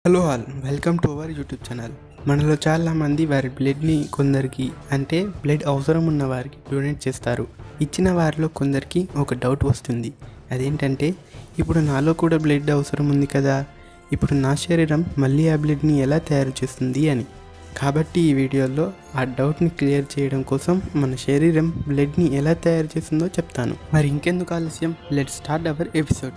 hello all welcome to our YouTube channel మనలో చాలా మంది వారి బ్లడ్ని కొందరికి అంటే బ్లడ్ అవసరం ఉన్న వారికి డొనేట్ చేస్తారు ఇచ్చిన వారిలో కొందరికి ఒక డౌట్ వస్తుంది అదేంటంటే ఇప్పుడు నాలో కూడా బ్లడ్ అవసరం ఉంది కదా ఇప్పుడు నా శరీరం మళ్ళీ ఆ బ్లడ్ని ఎలా తయారు చేస్తుంది అని కాబట్టి ఈ వీడియోలో ఆ డౌట్ని క్లియర్ చేయడం కోసం మన శరీరం బ్లడ్ని ఎలా తయారు చేస్తుందో చెప్తాను మరి ఇంకెందుకు ఆలస్యం లెట్ స్టార్ట్ అవర్ ఎపిసోడ్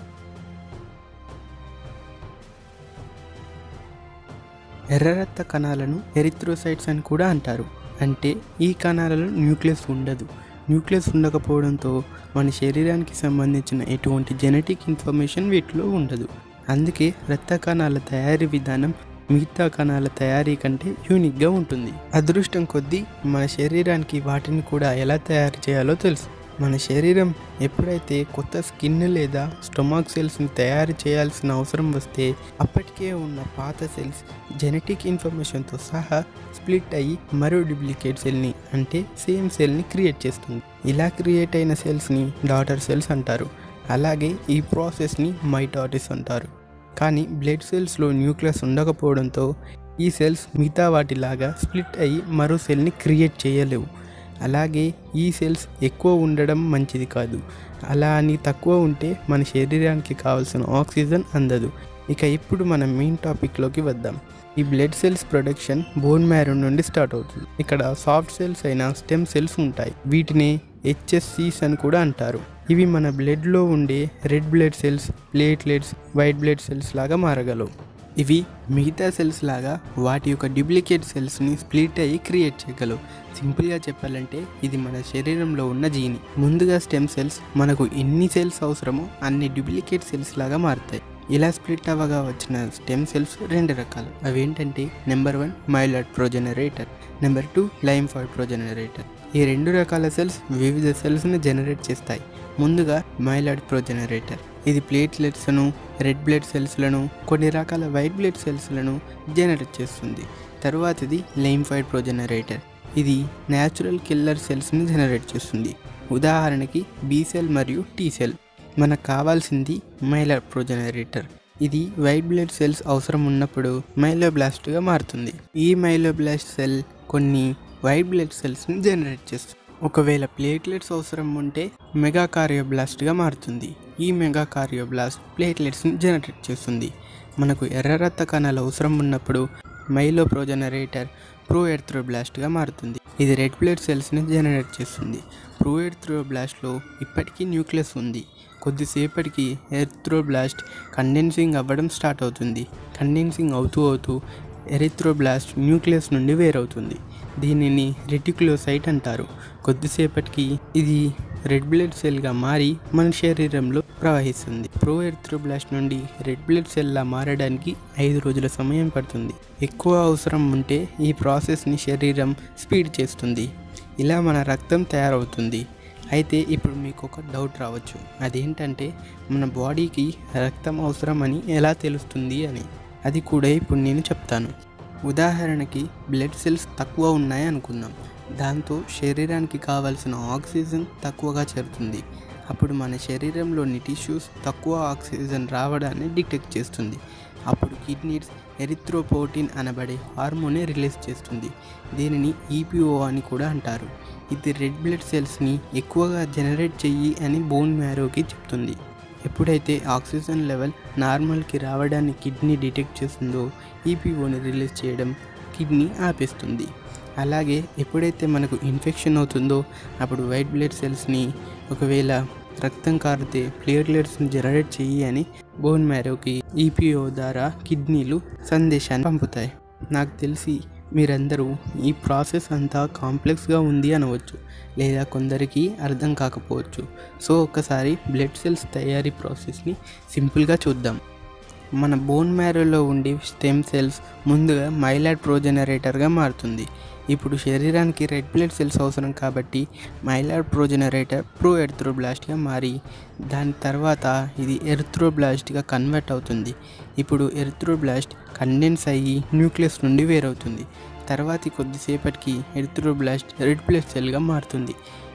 ఎర్ర రక్త కణాలను ఎరిథ్రోసైట్స్ అని కూడా అంటారు అంటే ఈ కణాలలో న్యూక్లియస్ ఉండదు న్యూక్లియస్ ఉండకపోవడంతో మన శరీరానికి సంబంధించిన ఎటువంటి జెనెటిక్ ఇన్ఫర్మేషన్ వీటిలో ఉండదు అందుకే రక్త కణాల తయారీ విధానం మిగతా కణాల తయారీ కంటే యూనిక్గా ఉంటుంది అదృష్టం కొద్దీ మన శరీరానికి వాటిని కూడా ఎలా తయారు చేయాలో తెలుసు మన శరీరం ఎప్పుడైతే కొత్త స్కిన్ లేదా స్టొమాక్ సెల్స్ని తయారు చేయాల్సిన అవసరం వస్తే అప్పటికే ఉన్న పాత సెల్స్ జెనెటిక్ ఇన్ఫర్మేషన్తో సహా స్ప్లిట్ అయ్యి మరో డూప్లికేట్ సెల్ని అంటే సేమ్ సెల్ని క్రియేట్ చేస్తుంది ఇలా క్రియేట్ అయిన సెల్స్ని డాటర్ సెల్స్ అంటారు అలాగే ఈ ప్రాసెస్ని మైటాటిస్ అంటారు కానీ బ్లడ్ సెల్స్లో న్యూక్లియస్ ఉండకపోవడంతో ఈ సెల్స్ మిగతా వాటిలాగా స్ప్లిట్ అయ్యి మరో సెల్ని క్రియేట్ చేయలేవు అలాగే ఈ సెల్స్ ఎక్కువ ఉండడం మంచిది కాదు అలా అని తక్కువ ఉంటే మన శరీరానికి కావాల్సిన ఆక్సిజన్ అందదు ఇక ఇప్పుడు మనం మెయిన్ టాపిక్లోకి వద్దాం ఈ blood cells production bone marrow నుండి స్టార్ట్ అవుతుంది ఇక్కడ సాఫ్ట్ సెల్స్ అయిన స్టెమ్ సెల్స్ ఉంటాయి వీటిని హెచ్ఎస్సీస్ అని కూడా అంటారు ఇవి మన బ్లడ్లో ఉండే red blood cells platelets white blood cells లాగా మారగలవు ఇవి మిగతా సెల్స్ లాగా వాటి యొక్క డూప్లికేట్ సెల్స్ని స్ప్లిట్ అయ్యి క్రియేట్ చేయగలవు సింపుల్గా చెప్పాలంటే ఇది మన శరీరంలో ఉన్న జీని ముందుగా స్టెమ్ సెల్స్ మనకు ఎన్ని సెల్స్ అవసరమో అన్ని డూప్లికేట్ సెల్స్ లాగా మారుతాయి ఇలా స్ప్లిట్ అవ్వగా వచ్చిన స్టెమ్ సెల్స్ రెండు రకాలు అవేంటంటే number one myeloid progenitor number two lymphoid progenitor ఈ రెండు రకాల సెల్స్ వివిధ సెల్స్ని జనరేట్ చేస్తాయి ముందుగా మైలాడ్ ప్రొజెనరేటర్ ఇది ప్లేట్లెట్స్ను రెడ్ బ్లడ్ సెల్స్లను కొన్ని రకాల వైట్ బ్లడ్ సెల్స్లను జనరేట్ చేస్తుంది తర్వాతది లైమ్ఫైడ్ ప్రొజెనరేటర్ ఇది న్యాచురల్ కిల్లర్ సెల్స్ని జనరేట్ చేస్తుంది ఉదాహరణకి బీ సెల్ మరియు టీ సెల్ మనకు కావాల్సింది మైలాడ్ ప్రొజెనరేటర్ ఇది వైట్ బ్లడ్ సెల్స్ అవసరం ఉన్నప్పుడు మైలోబ్లాస్ట్గా మారుతుంది ఈ మైలోబ్లాస్ట్ సెల్ కొన్ని వైట్ బ్లడ్ సెల్స్ని జనరేట్ చేస్తుంది ఒకవేళ ప్లేట్లెట్స్ అవసరం ఉంటే మెగా కార్యోబ్లాస్ట్గా మారుతుంది ఈ మెగా కార్యోబ్లాస్ట్ ప్లేట్లెట్స్ని జనరేట్ చేస్తుంది మనకు ఎర్ర రక్త కణాలు అవసరం ఉన్నప్పుడు మైలో ప్రొజనరేటర్ ప్రో ఎర్థ్రోబ్లాస్ట్గా మారుతుంది ఇది రెడ్ బ్లడ్ సెల్స్ని జనరేట్ చేస్తుంది ప్రో ఎర్థ్రోబ్లాస్ట్లో ఇప్పటికీ న్యూక్లియస్ ఉంది కొద్దిసేపటికి ఎర్థ్రోబ్లాస్ట్ కండెన్సింగ్ అవ్వడం స్టార్ట్ అవుతుంది కండెన్సింగ్ అవుతూ అవుతూ ఎరిథ్రోబ్లాస్ట్ న్యూక్లియస్ నుండి వేరవుతుంది దీనిని రెటిక్యులోసైట్ అంటారు కొద్దిసేపటికి ఇది రెడ్ బ్లడ్ సెల్గా మారి మన శరీరంలో ప్రవహిస్తుంది ప్రో ఎరిథ్రోబ్లాస్ట్ నుండి రెడ్ బ్లడ్ సెల్లా మారడానికి ఐదు రోజుల సమయం పడుతుంది ఎక్కువ అవసరం ఉంటే ఈ ప్రాసెస్ని శరీరం స్పీడ్ చేస్తుంది ఇలా మన రక్తం తయారవుతుంది అయితే ఇప్పుడు మీకు ఒక డౌట్ రావచ్చు అదేంటంటే మన బాడీకి రక్తం అవసరమని ఎలా తెలుస్తుంది అని అది కూడా ఇప్పుడు నేను చెప్తాను ఉదాహరణకి బ్లడ్ సెల్స్ తక్కువ ఉన్నాయి అనుకుందాం దాంతో శరీరానికి కావలసిన ఆక్సిజన్ తక్కువగా చేరుతుంది అప్పుడు మన శరీరంలోని టిష్యూస్ తక్కువ ఆక్సిజన్ రావడాన్ని డిటెక్ట్ చేస్తుంది అప్పుడు కిడ్నీస్ ఎరిథ్రోపోటిన్ అనబడే హార్మోన్ని రిలీజ్ చేస్తుంది దీనిని ఈపీఓ అని కూడా అంటారు ఇది రెడ్ బ్లడ్ సెల్స్ని ఎక్కువగా జనరేట్ చెయ్యి అని బోన్ మ్యారోకి చెప్తుంది ఎప్పుడైతే ఆక్సిజన్ లెవెల్ నార్మల్కి రావడాన్ని కిడ్నీ డిటెక్ట్ చేస్తుందో ఈపీఓని రిలీజ్ చేయడం కిడ్నీ ఆపేస్తుంది అలాగే ఎప్పుడైతే మనకు ఇన్ఫెక్షన్ అవుతుందో అప్పుడు వైట్ బ్లడ్ సెల్స్ని ఒకవేళ రక్తం కారితే ప్లేట్లెట్స్ని జనరేట్ చెయ్యి అని బోన్ మ్యారోకి ఈపీఓ ద్వారా కిడ్నీలు సందేశాన్ని పంపుతాయి నాకు తెలిసి మీరందరూ ఈ ప్రాసెస్ అంతా కాంప్లెక్స్గా ఉంది అనవచ్చు లేదా కొందరికి అర్థం కాకపోవచ్చు సో ఒక్కసారి బ్లడ్ సెల్స్ తయారీ ప్రాసెస్ని సింపుల్గా చూద్దాం మన బోన్ మ్యారోలో ఉండే స్టెమ్ సెల్స్ ముందుగా మైలాడ్ ప్రోజనరేటర్గా మారుతుంది ఇప్పుడు శరీరానికి రెడ్ బ్లడ్ సెల్స్ అవసరం కాబట్టి మైలాడ్ ప్రోజనరేటర్ ప్రో ఎర్థ్రోబ్లాస్ట్గా మారి దాని తర్వాత ఇది ఎర్థ్రోబ్లాస్ట్గా కన్వర్ట్ అవుతుంది ఇప్పుడు ఎర్థ్రోబ్లాస్ట్ కండెన్స్ అయ్యి న్యూక్లియస్ నుండి వేరవుతుంది తర్వాతి కొద్దిసేపటికి ఎర్థ్రోబ్లాస్ట్ రెడ్ బ్లడ్ సెల్గా మారుతుంది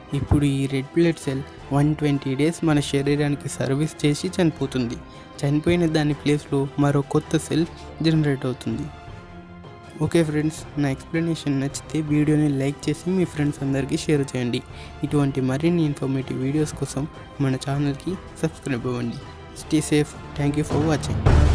ఇప్పుడు ఈ red blood cell one twenty days మన శరీరానికి సర్వీస్ చేసి చనిపోతుంది చనిపోయిన దాని ప్లేస్లో మరో కొత్త సెల్ జనరేట్ అవుతుంది ఓకే ఫ్రెండ్స్ నా ఎక్స్ప్లెనేషన్ నచ్చితే వీడియోని లైక్ చేసి మీ ఫ్రెండ్స్ అందరికీ షేర్ చేయండి ఇటువంటి మరిన్ని ఇన్ఫర్మేటివ్ వీడియోస్ కోసం మన ఛానల్కి సబ్స్క్రైబ్ అవ్వండి stay safe thank you for watching